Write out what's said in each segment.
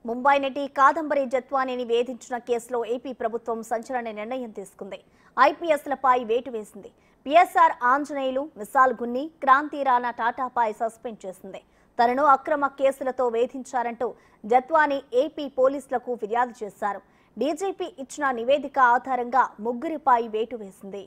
ముంబై నటి కాదంబరి జత్వానీని వేధించిన కేసులో ఏపీ ప్రభుత్వం సంచలన నిర్ణయం తీసుకుంది ఐపీఎస్లపై వేటు వేసింది పిఎస్ఆర్ ఆంజనేయులు విశాల్ గున్ని క్రాంతి రాణా టాటాపై సస్పెండ్ చేసింది తనను అక్రమ కేసులతో వేధించారంటూ జత్వానీ ఏపీ పోలీసులకు ఫిర్యాదు చేశారు డీజీపీ ఇచ్చిన నివేదిక ఆధారంగా ముగ్గురిపై వేటు వేసింది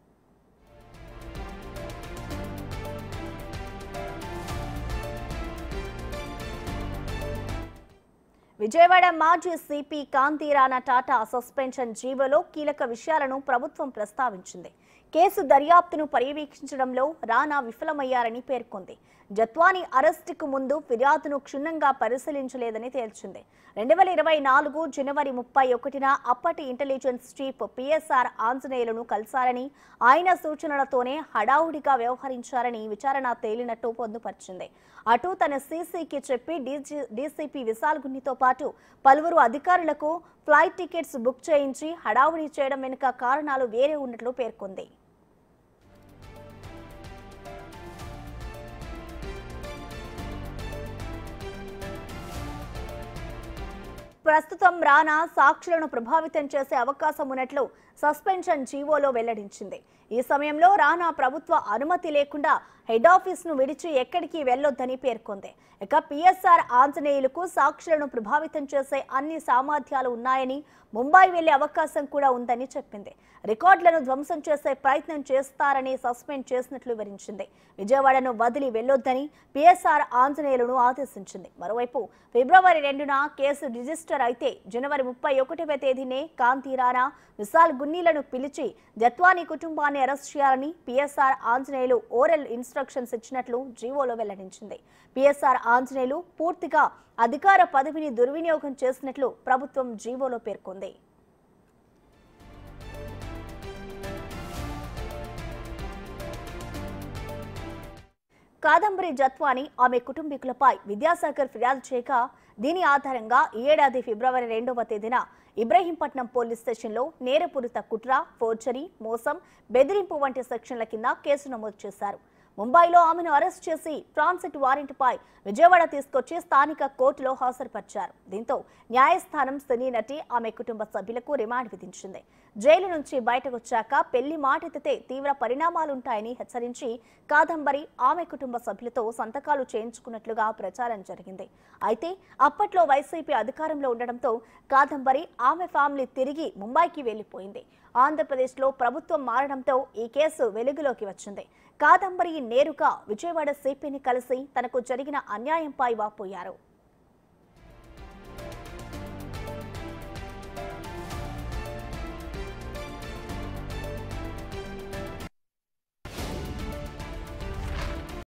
విజయవాడ మాజీ సిపి కాంతి రాణా టాటా సస్పెన్షన్ జీవోలో కీలక విషయాలను ప్రభుత్వం ప్రస్తావించింది కేసు దర్యాప్తును పర్యవేక్షించడంలో రాణా విఫలమయ్యారని పేర్కొంది జత్వానీ అరెస్టుకు ముందు ఫిర్యాదును క్షుణ్ణంగా పరిశీలించలేదని తేల్చింది రెండు వేల ఇరవై నాలుగు జనవరి ముప్పై ఒకటిన అప్పటి ఇంటెలిజెన్స్ చీఫ్ పిఎస్ఆర్ ఆంజనేయులను కలిశారని ఆయన సూచనలతోనే హడావుడిగా వ్యవహరించారని విచారణ తేలినట్టు పొందుపరిచింది అటు తన సీసీకి చెప్పి డీజీ డీసీపీ విశాల్ గున్నితో పాటు పలువురు అధికారులకు ఫ్లైట్ టికెట్స్ బుక్ చేయించి హడావుడి చేయడం వెనుక కారణాలు వేరే ఉన్నట్లు పేర్కొంది ప్రస్తుతం రానా సాక్షులను ప్రభావితం చేసే అవకాశం ఉన్నట్లు సస్పెన్షన్ జీవోలో వెల్లడించింది ఈ సమయంలో రానా ప్రభుత్వ అనుమతి లేకుండా హెడ్ ఆఫీస్ ను విడిచి ఎక్కడికి వెళ్లొద్దని పేర్కొంది ఇక పిఎస్ఆర్ ఆంజనేయులకు సాక్షులను ప్రభావితం చేసే అన్ని సామర్థ్యాలు ఉన్నాయని ముంబై వెళ్లే అవకాశం కూడా ఉందని చెప్పింది రికార్డులను ధ్వంసం చేసే ప్రయత్నం చేస్తారని సస్పెండ్ చేసినట్లు వివరించింది విజయవాడను వదిలి వెళ్లొద్దని పిఎస్ఆర్ ఆంజనేయులను ఆదేశించింది మరోవైపు ఫిబ్రవరి రెండున కేసు రిజిస్టర్ అయితే జనవరి ముప్పై ఒకటవ తేదీనే కాంతి రాణా విశాల్ గున్నీలను పిలిచి జత్వానీ కుటుంబాన్ని అరెస్ట్ చేయాలని పిఎస్ఆర్ ఆంజనేయులు ఓరల్ ఇన్స్ట్రక్షన్స్ ఇచ్చినట్లు జీవోలో వెల్లడించింది పిఎస్ఆర్ ఆంజనేయులు పూర్తిగా అధికార పదవిని దుర్వినియోగం చేసినట్లు ప్రభుత్వం జీవోలో పేర్కొంది కాదంబరి జత్వాని ఆమె కుటుంబీకులపై విద్యాసాగర్ ఫిర్యాదు చేయగా దీని ఆధారంగా ఈ ఏడాది ఫిబ్రవరి రెండవ తేదీన ఇబ్రహీంపట్నం పోలీస్ స్టేషన్లో నేరపూరిత కుట్ర ఫోర్జరీ మోసం బెదిరింపు వంటి సెక్షన్ల కింద కేసు నమోదు చేశారు ముంబైలో ఆమెను అరెస్ట్ చేసి ట్రాన్సిట్ వారెంట్పై విజయవాడ తీసుకొచ్చి స్థానిక కోర్టులో హాజరుపరిచారు దీంతో న్యాయస్థానం సినీ నటి ఆమె కుటుంబ సభ్యులకు రిమాండ్ విధించింది జైలు నుంచి బయటకొచ్చాక పెళ్లి మాటెత్తితే తీవ్ర పరిణామాలుంటాయని హెచ్చరించి కాదంబరి ఆమె కుటుంబ సభ్యులతో సంతకాలు చేయించుకున్నట్లుగా ప్రచారం జరిగింది అయితే అప్పట్లో వైసీపీ అధికారంలో ఉండడంతో కాదంబరి ఆమె ఫ్యామిలీ తిరిగి ముంబైకి వెళ్లిపోయింది ఆంధ్రప్రదేశ్లో ప్రభుత్వం మారడంతో ఈ కేసు వెలుగులోకి వచ్చింది కాదంబరి నేరుగా విజయవాడ సిపిని కలిసి తనకు జరిగిన అన్యాయంపై వాపోయారు